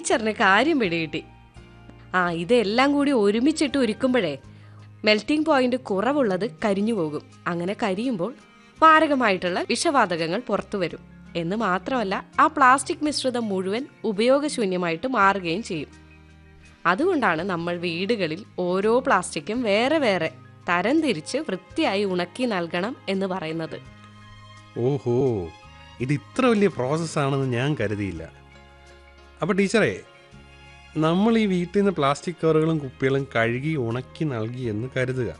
ടീച്ചറിന് കാര്യം പിടികിട്ടി ആ ഇതെല്ലാം കൂടി ഒരുമിച്ചിട്ട് ഉരുക്കുമ്പോഴേ മെൽറ്റിംഗ് പോയിന്റ് കുറവുള്ളത് കരിഞ്ഞു പോകും അങ്ങനെ കരിയുമ്പോൾ മാരകമായിട്ടുള്ള വിഷവാതകങ്ങൾ പുറത്തു വരും എന്ന് മാത്രമല്ല ആ പ്ലാസ്റ്റിക് മിശ്രിതം മുഴുവൻ ഉപയോഗശൂന്യമായിട്ട് മാറുകയും ചെയ്യും അതുകൊണ്ടാണ് നമ്മൾ വീടുകളിൽ ഓരോ പ്ലാസ്റ്റിക്കും വേറെ വേറെ തരംതിരിച്ച് വൃത്തിയായി ഉണക്കി നൽകണം എന്ന് പറയുന്നത് ഓഹോ ഇത് ഇത്ര വലിയ പ്രോസസ്സാണെന്ന് ഞാൻ കരുതിയില്ല അപ്പോൾ ടീച്ചറെ നമ്മൾ ഈ വീട്ടിൽ നിന്ന് പ്ലാസ്റ്റിക് കവറുകളും കുപ്പികളും കഴുകി ഉണക്കി നൽകി എന്ന് കരുതുക